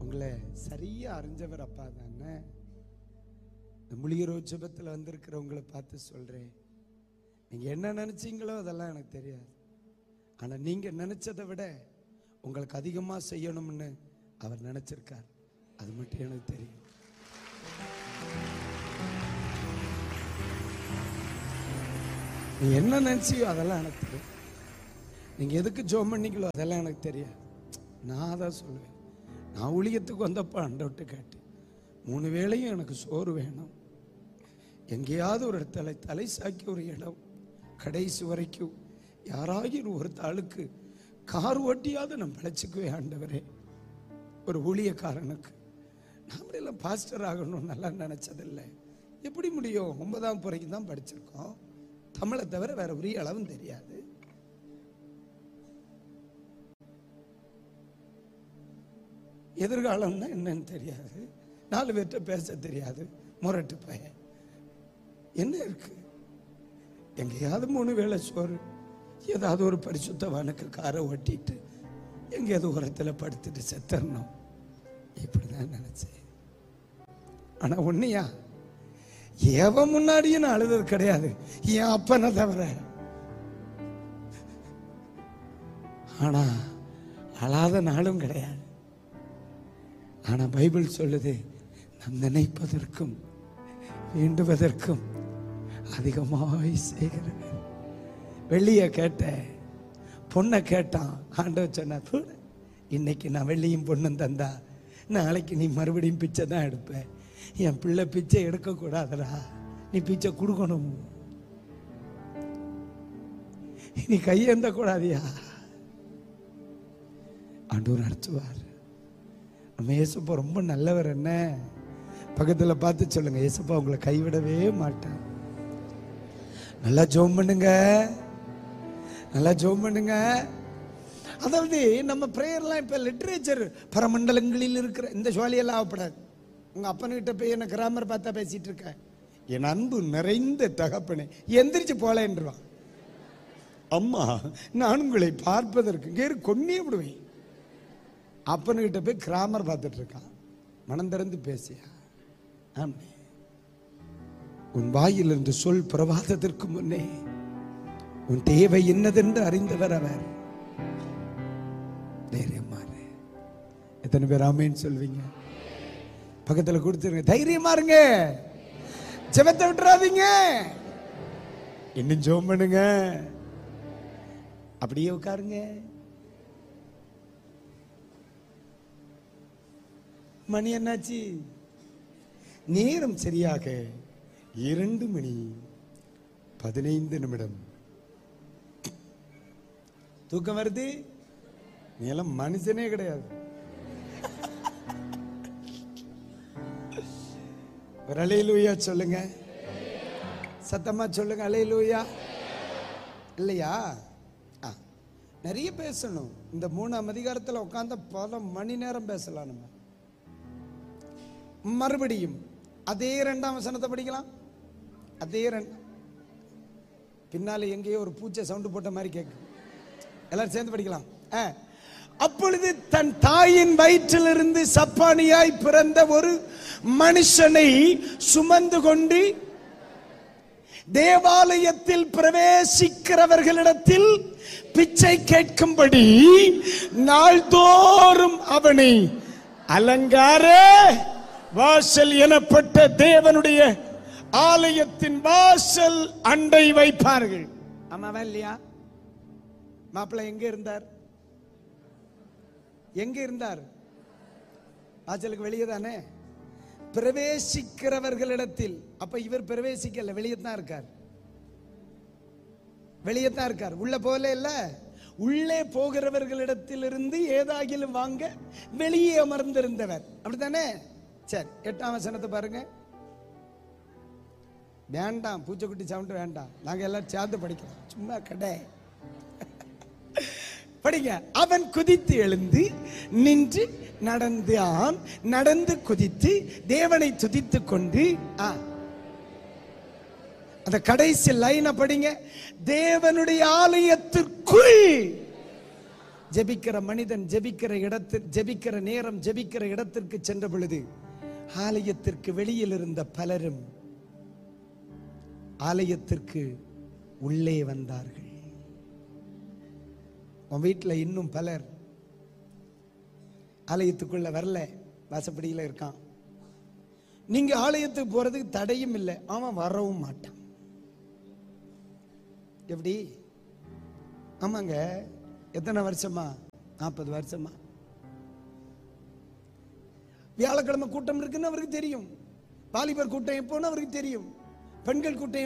உங்களை சரியா அறிஞ்சவர் அப்பா தானே இந்த முழிகிற ஜெபத்தில் வந்திருக்கிறவங்களை பார்த்து சொல்றேன் நீங்க என்ன நினைச்சீங்களோ அதெல்லாம் எனக்கு தெரியாது ஆனா நீங்க நினைச்சதை விட உங்களுக்கு அதிகமா செய்யணும்னு அவர் நினைச்சிருக்கார் அது மட்டும் எனக்கு தெரியும் நீ என்ன நினைச்சியோ அதெல்லாம் எனக்கு தெரியும் நீங்க எதுக்கு ஜோம் பண்ணீங்களோ அதெல்லாம் எனக்கு தெரியாது நான் தான் சொல்லுவேன் நான் ஊழியத்துக்கு வந்தப்போ அண்டவிட்டு கேட்டேன் மூணு வேளையும் எனக்கு சோறு வேணும் எங்கேயாவது ஒரு இடத்துல தலை சாக்கி ஒரு இடம் கடைசி வரைக்கும் யாராகிலும் ஒரு தாளுக்கு கார் ஓட்டியாவது நான் பிழைச்சிக்குவேன் ஆண்டவரே ஒரு ஊழியக்காரனுக்கு நாமளெல்லாம் பாஸ்டர் ஆகணும்னு நல்லா நினைச்சதில்லை எப்படி முடியும் ஒன்பதாம் வரைக்கும் தான் படிச்சிருக்கோம் தமிழை தவிர வேற உரிய அளவும் தெரியாது எதிர்காலம்னா என்னன்னு தெரியாது நாலு பேர்கிட்ட பேச தெரியாது முரட்டு பையன் என்ன இருக்கு எங்கேயாவது மூணு வேளை சோறு ஏதாவது ஒரு பரிசுத்தவானுக்கு காரை ஓட்டிட்டு எங்கேயாவது உரத்தில் படுத்துட்டு செத்தரணும் இப்படிதான் நினைச்சேன் ஆனா ஒன்னையா எவன் முன்னாடியும் நான் அழுதது கிடையாது என் அப்பனை தவிர ஆனா அழாத நாளும் கிடையாது ஆனா பைபிள் சொல்லுது நாம் நினைப்பதற்கும் வேண்டுவதற்கும் அதிகமாய் செய்கிறவர் வெள்ளிய கேட்டேன் பொண்ணை கேட்டான் ஆண்டவர் சொன்னா "தூ, இன்னைக்கு நான் வெள்ளியும் பொண்ணும் தந்தா நாளைக்கு நீ மறுபடியும் பிச்சை தான் எடுப்ப என் பிள்ளை பிச்சை எடுக்க கூடாதுடா நீ பிச்சை கொடுக்கணும் நீ கையேந்த கூடாதியா ஆண்டவர் நடத்துவார் நம்ம ஏசப்பா ரொம்ப நல்லவர் என்ன பக்கத்துல பார்த்து சொல்லுங்க ஏசப்பா உங்களை கைவிடவே மாட்டேன் நல்லா ஜோம் பண்ணுங்க நல்லா ஜோம் பண்ணுங்க அதாவது நம்ம பிரேயர்லாம் இப்ப லிட்ரேச்சர் பரமண்டலங்களில் இருக்கிற இந்த சுவாலியெல்லாம் ஆகப்படாது உங்க அப்பனுக்கிட்ட போய் என்ன கிராமர் பார்த்தா பேசிட்டு இருக்க என் அன்பு நிறைந்த தகப்பனே எந்திரிச்சு போலேன்றான் அம்மா நான் உங்களை பார்ப்பதற்கு கேரு கொன்னே விடுவேன் அப்பனுக்கிட்ட போய் கிராமர் பார்த்துட்டு இருக்கான் மனம் திறந்து பேசியா ஆமே உன் வாயில் என்று சொல் பிரவாதத்திற்கு முன்னே உன் தேவை என்னதென்று அறிந்தவர் அவர் தைரியமா இரு. எத்தனை பேர் ஆமேன்னு சொல்வீங்க பக்கத்துல கொடுத்துருங்க தைரியமா இருங்க ஜெபத்தை விட்டுறாதீங்க இன்னும் ஜெபம் பண்ணுங்க அப்படியே உட்காருங்க மணி என்னாச்சு நேரம் சரியாக இரண்டு மணி பதினைந்து நிமிடம் தூக்கம் வருது நீ எல்லாம் மனுஷனே கிடையாது ஒரு அலையிலூயா சொல்லுங்க சத்தமா சொல்லுங்க அலையிலூயா இல்லையா ஆ நிறைய பேசணும் இந்த மூணாம் அதிகாரத்தில் உட்கார்ந்த பல மணி நேரம் பேசலாம் நம்ம மறுபடியும் அதே ரெண்டாம் வசனத்தை படிக்கலாம் அதே ரெண்டு பின்னால எங்கேயோ ஒரு பூச்சை சவுண்டு போட்ட மாதிரி கேட்கும் எல்லாரும் சேர்ந்து படிக்கலாம் ஆ. அப்பொழுது தன் தாயின் வயிற்றிலிருந்து சப்பானியாய் பிறந்த ஒரு மனுஷனை சுமந்து கொண்டு தேவாலயத்தில் பிரவேசிக்கிறவர்களிடத்தில் பிச்சை கேட்கும்படி நாள்தோறும் அவனை அலங்கார வாசல் எனப்பட்ட தேவனுடைய ஆலயத்தின் வாசல் அண்டை வைப்பார்கள் ஆமாவா இல்லையா மாப்பிள்ளை எங்க இருந்தார் எங்க இருந்தார் வாசலுக்கு வெளியே தானே பிரவேசிக்கிறவர்களிடத்தில் அப்ப இவர் பிரவேசிக்கல வெளியே தான் இருக்கார் வெளியே தான் இருக்கார் உள்ள போல இல்ல உள்ளே போகிறவர்களிடத்திலிருந்து ஏதாகிலும் வாங்க வெளியே அமர்ந்திருந்தவர் அப்படித்தானே சரி எட்டாம் வசனத்தை பாருங்க வேண்டாம் பூச்சைக்குட்டி சவுண்ட் வேண்டாம் நாங்க எல்லாம் சேர்ந்து படிக்கலாம் சும்மா கடை படிங்க அவன் குதித்து எழுந்து நின்று நடந்தான் நடந்து குதித்து தேவனை துதித்து கொண்டு ஆ. அந்த கடைசி லைனை படிங்க தேவனுடைய ஆலயத்திற்குள் ஜெபிக்கிற மனிதன் ஜெபிக்கிற இடத்தில் ஜெபிக்கிற நேரம் ஜெபிக்கிற இடத்திற்கு சென்ற பொழுது ஆலயத்திற்கு வெளியில் இருந்த பலரும் ஆலயத்திற்கு உள்ளே வந்தார்கள் உன் வீட்டில் இன்னும் பலர் ஆலயத்துக்குள்ள வரல வாசப்படியில் இருக்கான் நீங்க ஆலயத்துக்கு போறதுக்கு தடையும் இல்லை அவன் வரவும் மாட்டான் எப்படி ஆமாங்க எத்தனை வருஷமா நாற்பது வருஷமா வியாழக்கிழமை கூட்டம் இருக்குன்னு அவருக்கு தெரியும் வாலிபர் கூட்டம் எப்போன்னு அவருக்கு தெரியும் பெண்கள் கூட்டம்